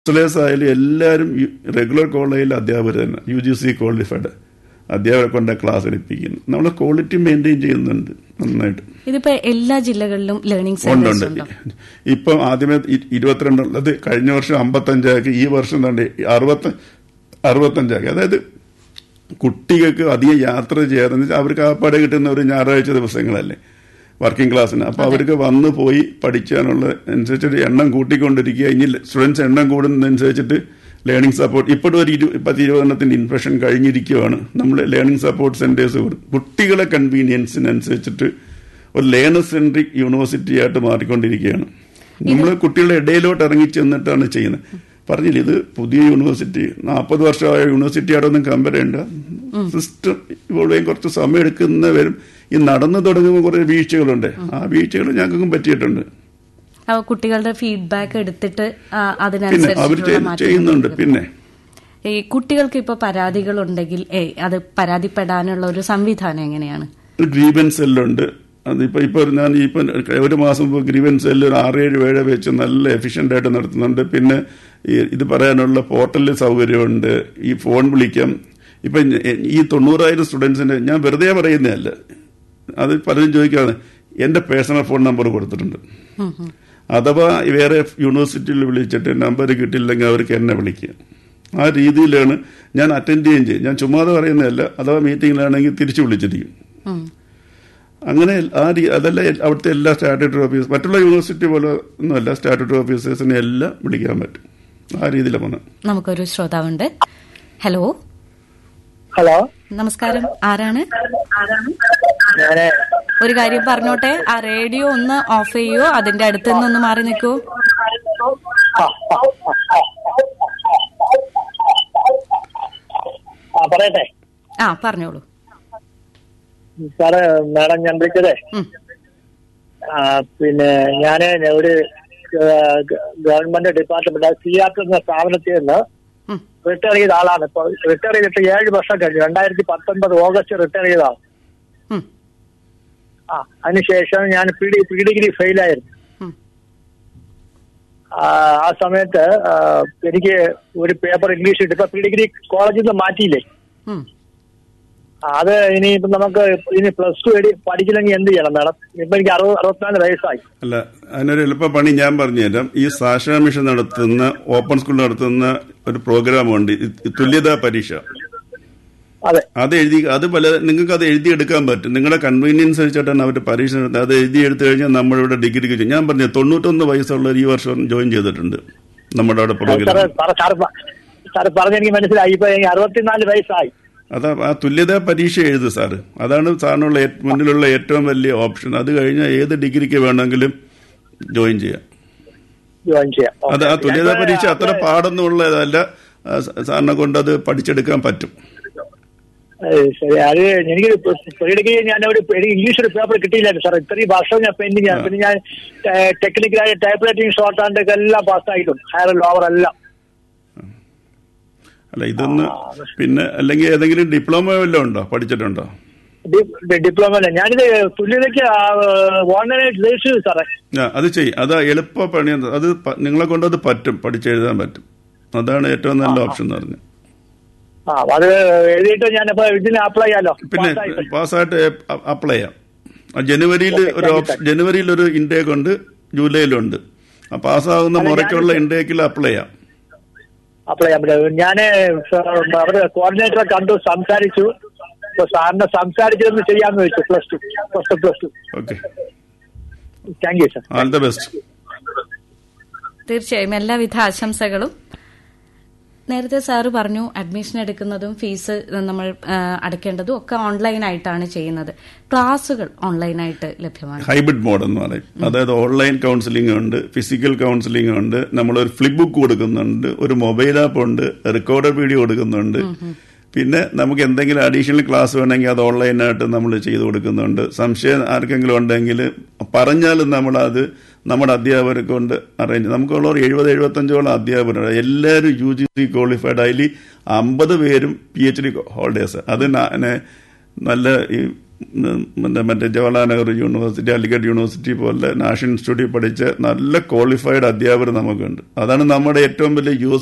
Councillors ആയാലും എല്ലാവരും regular കോളേജിൽ അധ്യാപകർ തന്നെ യു ജി സി ക്വാളിഫൈഡ് അധ്യാപകരെ കൊണ്ട് ക്ലാസ് എടുപ്പിക്കുന്നു നമ്മൾ ക്വാളിറ്റി മെയിൻറ്റെയിൻ ചെയ്യുന്നുണ്ട് നന്നായിട്ട് ഇതിപ്പോ എല്ലാ ജില്ലകളിലും ലേണിംഗ് ഉണ്ട് സെന്റേഴ്സ് ഉണ്ട് ഉണ്ടോ ഇപ്പം ആദ്യമേ ഇ- ഇരുപത്തിരണ്ടുള്ളത് കഴിഞ്ഞ വർഷം അമ്പത്തഞ്ചാക്കി ഈ വർഷം തന്നെ അറുപത്തി അറുപത്തഞ്ചാക്കി അതായത് കുട്ടികൾക്ക് അധികം യാത്ര ചെയ്യാതെ അവർക്ക് ആപ്പാടെ കിട്ടുന്ന ഒരു ഞായറാഴ്ച ദിവസങ്ങളല്ലേ വർക്കിംഗ് ക്ലാസ്സിന് അപ്പൊ അവർക്ക് വന്ന് പോയി പഠിക്കാനുള്ള അനുസരിച്ചിട്ട് എണ്ണം കൂട്ടിക്കൊണ്ടിരിക്കുക ഇനി സ്റ്റുഡൻസ് എണ്ണം കൂടുന്നതനുസരിച്ചിട്ട് ലേണിംഗ് സപ്പോർട്ട് ഇപ്പോഴും ഒരു ഇരു പത്ത് ഇരുപതെണ്ണത്തിന്റെ ഇൻഫെക്ഷൻ കഴിഞ്ഞിരിക്കുകയാണ് നമ്മൾ ലേണിംഗ് സപ്പോർട്ട് സെന്റേഴ്സ് കുട്ടികളെ കൺവീനിയൻസിനനുസരിച്ചിട്ട് ഒരു ലേണർ സെൻട്രിക് യൂണിവേഴ്സിറ്റി ആയിട്ട് മാറിക്കൊണ്ടിരിക്കുകയാണ് നമ്മൾ കുട്ടികളുടെ ഇടയിലോട്ട് ഇറങ്ങി ചെന്നിട്ടാണ് ചെയ്യുന്നത് പറഞ്ഞില്ല ഇത് പുതിയ യൂണിവേഴ്സിറ്റി നാൽപ്പത് വർഷമായ യൂണിവേഴ്സിറ്റി ആയിട്ടൊന്നും കമ്പയർ ചെയ്യണ്ട സിസ്റ്റം ഇവോൾവ് ചെയ്യാൻ കുറച്ച് സമയം എടുക്കുന്ന വരും ഈ നടന്നു തുടങ്ങുമ്പോൾ കുറേ വീഴ്ചകളുണ്ട് ആ വീഴ്ചകൾ ഞങ്ങൾക്കും പറ്റിയിട്ടുണ്ട് അവ കുട്ടികളുടെ ഫീഡ്ബാക്ക് എടുത്തിട്ട് ആ, പിന്നെ അവർ അതിനനുസരിച്ചിട്ടുള്ള മാറ്റങ്ങൾ ചെയ്യുന്നുണ്ട് വരുത്തുന്നു. പിന്നെ ഈ കുട്ടികൾക്ക് ഇപ്പൊ പരാതികൾ ഉണ്ടെങ്കിൽ ഏ അത് പരാതിപ്പെടാനുള്ള ഒരു സംവിധാനം എങ്ങനെയാണ് ഒരു ഗ്രീവൻസ് സെല്ലുണ്ട് അതിപ്പോ ഇപ്പൊ ഞാൻ ഇപ്പൊ ഒരു മാസം മുമ്പ് ഗ്രീവൻസ് സെല്ല് ഒരു ആറേഴ് വേഴ വെച്ച് നല്ല എഫിഷ്യന്റ് ആയിട്ട് നടത്തുന്നുണ്ട് പിന്നെ ഈ ഇത് പറയാനുള്ള പോർട്ടലിൽ സൗകര്യമുണ്ട് ഈ ഫോൺ വിളിക്കാം ഇപ്പൊ ഈ തൊണ്ണൂറായിരം സ്റ്റുഡൻസിന്റെ ഞാൻ വെറുതെ പറയുന്നതല്ല അത് പലരും ചോദിക്കാതെ എന്റെ പേഴ്സണൽ ഫോൺ നമ്പർ കൊടുത്തിട്ടുണ്ട് ഉം, ഉം. അഥവാ വേറെ യൂണിവേഴ്സിറ്റിയിൽ വിളിച്ചിട്ട് നമ്പർ കിട്ടിയില്ലെങ്കിൽ അവർക്ക് എന്നെ വിളിക്കുക ആ രീതിയിലാണ് ഞാൻ അറ്റൻഡ് ചെയ്യുകയും ചെയ്യും ഞാൻ ചുമ്മാതെ പറയുന്നതല്ല അഥവാ മീറ്റിംഗിലാണെങ്കിൽ തിരിച്ചു വിളിച്ചിരിക്കും ഉം. അങ്ങനെ ആ രീ അതല്ല എൽ- അവിടുത്തെ എല്ലാ സ്റ്റാറ്റ്യൂട്ടറി ഓഫീസ് മറ്റുള്ള യൂണിവേഴ്സിറ്റി പോലെ ഒന്നുമല്ല സ്റ്റാറ്റ്യൂട്ടറി ഓഫീസേഴ്സിനെ എല്ലാം വിളിക്കാൻ പറ്റും ആ രീതിയിലാണ് പോകുന്നത് നമുക്കൊരു ശ്രോതാവുണ്ട് ഹലോ ഹലോ നമസ്കാരം ആരാണ് ഞാന് ഒരു കാര്യം പറഞ്ഞോട്ടെ ആ റേഡിയോ ഒന്ന് ഓഫ് ചെയ്യോ അതിന്റെ അടുത്ത് നിന്നൊന്ന് മാറി നിൽക്കൂ ആ പറയട്ടെ ആ പറഞ്ഞോളൂ സാറ് മാഡം ഞാൻ വിളിച്ചതേ ഉം. ആ, പിന്നെ ഞാന് ഒരു ഗവൺമെന്റ് ഡിപ്പാർട്ട്മെന്റ് സിയാക്ക് എന്ന സ്ഥാപനത്തിൽ നിന്ന് ഉം. റിട്ടയർ ചെയ്ത ആളാണ് ഇപ്പൊ റിട്ടയർ ചെയ്തിട്ട് ഏഴ് വർഷം കഴിഞ്ഞു രണ്ടായിരത്തി പത്തൊൻപത് ഓഗസ്റ്റ് റിട്ടയർ ചെയ്തതാണ് ഉം. ആ അതിനുശേഷം ഞാൻ പി ഡി പി ഡിഗ്രി ഫെയിലായിരുന്നു ഉം. ആ ആ സമയത്ത് ആ, എനിക്ക് ഒരു പേപ്പർ ഇംഗ്ലീഷ് ഇട്ട് ഇപ്പൊ പി ഡിഗ്രി കോളേജിൽ നിന്ന് മാറ്റിയില്ലേ ഉം. ആ, അത് ഇനി ഇപ്പൊ നമുക്ക് ഇനി പ്ലസ് ടു പഠിക്കില്ലെങ്കിൽ എന്ത് ചെയ്യണം മാഡം ഇപ്പൊ എനിക്ക് അറുപത് അറുപത്തിനാല് വയസ്സായി അല്ല അതിനൊരു എളുപ്പ പണി ഞാൻ പറഞ്ഞുതരാം ഈ സാക്ഷര മിഷൻ നടത്തുന്ന ഓപ്പൺ സ്കൂൾ നടത്തുന്ന ഒരു പ്രോഗ്രാമുണ്ട് ഈ തുല്യതാ പരീക്ഷ അതെ അത് എഴുതി അത് പല നിങ്ങൾക്ക് അത് എഴുതിയെടുക്കാൻ പറ്റും നിങ്ങളുടെ കൺവീനിയൻസ് വെച്ചിട്ടാണ് അവർ പരീക്ഷ നടത്തുന്നത് അത് എഴുതി എടുത്തു കഴിഞ്ഞാൽ നമ്മളിവിടെ ഡിഗ്രിക്ക് ചെയ്യും ഞാൻ പറഞ്ഞു തൊണ്ണൂറ്റൊന്ന് വയസ്സുള്ള ഈ വർഷം ജോയിൻ ചെയ്തിട്ടുണ്ട് നമ്മുടെ അവിടെ സാറ് പ്രോഗ്രാം സാറ് സാറ് പ- സാറ് പറഞ്ഞെനിക്ക് മനസ്സിലായി ഇപ്പൊ എനിക്ക് അറുപത്തിനാല് വയസ്സായി അതാ ആ തുല്യതാ പരീക്ഷ എഴുതു സാറ് അതാണ് സാറിനുള്ള ഏ- മുന്നിലുള്ള ഏറ്റവും വലിയ ഓപ്ഷൻ അത് കഴിഞ്ഞാൽ ഏത് ഡിഗ്രിക്ക് വേണമെങ്കിലും ജോയിൻ ചെയ്യാം ജോയിൻ ചെയ്യാം അത് ആ ഓക്കേ. തുല്യതാ ഞാനിപ്പോ പരീക്ഷ അത്ര അത് പാടൊന്നുള്ളതല്ല ആ, സ- സാറിനെ കൊണ്ട് അത് പഠിച്ചെടുക്കാൻ പറ്റും ഏയ് ശരി അത് എനിക്ക് പേടിക്ക് ഞാൻ ഒരു എനിക്ക് ഇംഗ്ലീഷ് ഒരു പേപ്പർ കിട്ടിയില്ലായിരുന്നു സാർ ഇത്രയും വർഷം ഞാൻ പെൻഡിങ് ആണ് പിന്നെ ഞാൻ ടെക്നിക്കലായി ടൈപ്പ് റൈറ്റിംഗ് ഷോർട്ട് ഹാൻഡ് ഒക്കെ എല്ലാം പാസ്സായിട്ടുണ്ട് ഹയർ ലോവർ എല്ലാം അല്ല ഇതൊന്ന് പിന്നെ അല്ലെങ്കിൽ ഏതെങ്കിലും ഡിപ്ലോമ വല്ലതും ഉണ്ടോ പഠിച്ചിട്ടുണ്ടോ ഡിപ്ലോമ അല്ല ഞാനിത് തുല്യതയ്ക്ക് ഓൺലൈനായിട്ട് രജിസ്റ്റർ ചെയ്തു സാറേ ആ അത് ചെയ്യും അത് എളുപ്പ പണി അത് പ- നിങ്ങളെ കൊണ്ട് അത് പറ്റും പഠിച്ചെഴുതാൻ പറ്റും അതാണ് ഏറ്റവും നല്ല ഓപ്ഷൻ എന്ന് പറഞ്ഞു ആ അത് എഴുതിയിട്ട് ഞാനിപ്പോ ഇതിന് അപ്ലൈ ചെയ്യാലോ പിന്നെ പാസ്സായിട്ട്. പാസ്സായിട്ട് അപ്ലൈ ചെയ്യാം ആ ജനുവരിയിൽ Okay, ഒരു thank you, ഓപ്ഷൻ sir. ജനുവരിയിൽ ഒരു ഇൻടേക്ക് ഉണ്ട് ജൂലൈയിലുണ്ട് ആ പാസ്സാകുന്ന അല്ല, മുറയ്ക്കുള്ള ഞാൻ- ഇൻടേക്കിൽ അപ്ലൈ ചെയ്യാം അപ്ലൈ ചെയ്യാൻ പറ്റും ഞാന് അവര് കോർഡിനേറ്ററെ കണ്ടു സംസാരിച്ചു ഇപ്പൊ സാറിനെ സംസാരിച്ചതൊന്ന് ചെയ്യാന്ന് വെച്ചു plus two plus two plus two okay thank you sir all the best തീർച്ചയായും എല്ലാവിധ ആശംസകളും നേരത്തെ സാറ് പറഞ്ഞു അഡ്മിഷൻ എടുക്കുന്നതും ഫീസ് നമ്മൾ ആ, അടയ്ക്കേണ്ടതും ഒക്കെ ഓൺലൈനായിട്ടാണ് ചെയ്യുന്നത് ക്ലാസുകൾ ഓൺലൈനായിട്ട് ലഭ്യമാണ് ഹൈബ്രിഡ് മോഡ് എന്ന് പറയും അതായത് ഓൺലൈൻ കൗൺസിലിംഗ് ഉണ്ട് ഫിസിക്കൽ കൗൺസിലിംഗ് ഉണ്ട് നമ്മളൊരു ഫ്ലിപ്പ് ബുക്ക് കൊടുക്കുന്നുണ്ട് ഒരു മൊബൈൽ ആപ്പ് ഉണ്ട് റെക്കോർഡഡ് വീഡിയോ കൊടുക്കുന്നുണ്ട് പിന്നെ നമുക്ക് എന്തെങ്കിലും അഡീഷണൽ ക്ലാസ് വേണമെങ്കിൽ അത് ഓൺലൈനായിട്ട് നമ്മൾ ചെയ്തു കൊടുക്കുന്നുണ്ട് സംശയം ആർക്കെങ്കിലും ഉണ്ടെങ്കിൽ പറഞ്ഞാലും നമ്മളത് നമ്മുടെ അധ്യാപകരെ കൊണ്ട് അറേഞ്ച് നമുക്കുള്ള ഒരു എഴുപത് എഴുപത്തഞ്ചോളം അധ്യാപകരുണ്ട് എല്ലാവരും യു ജി സി ക്വാളിഫൈഡ് അതിൽ അമ്പത് പേരും പി എച്ച് ഡി ഹോൾഡേഴ്സ് അത് ന- നെ- നല്ല ഈ മറ്റേ മറ്റേ ജവഹർലാൽ നെഹ്റു യൂണിവേഴ്സിറ്റി അലിഗഡ് യൂണിവേഴ്സിറ്റി പോലെ നാഷണൽ ഇൻസ്റ്റിറ്റ്യൂട്ടിൽ പഠിച്ച നല്ല ക്വാളിഫൈഡ് അധ്യാപകർ നമുക്കുണ്ട് അതാണ് നമ്മുടെ ഏറ്റവും വലിയ യു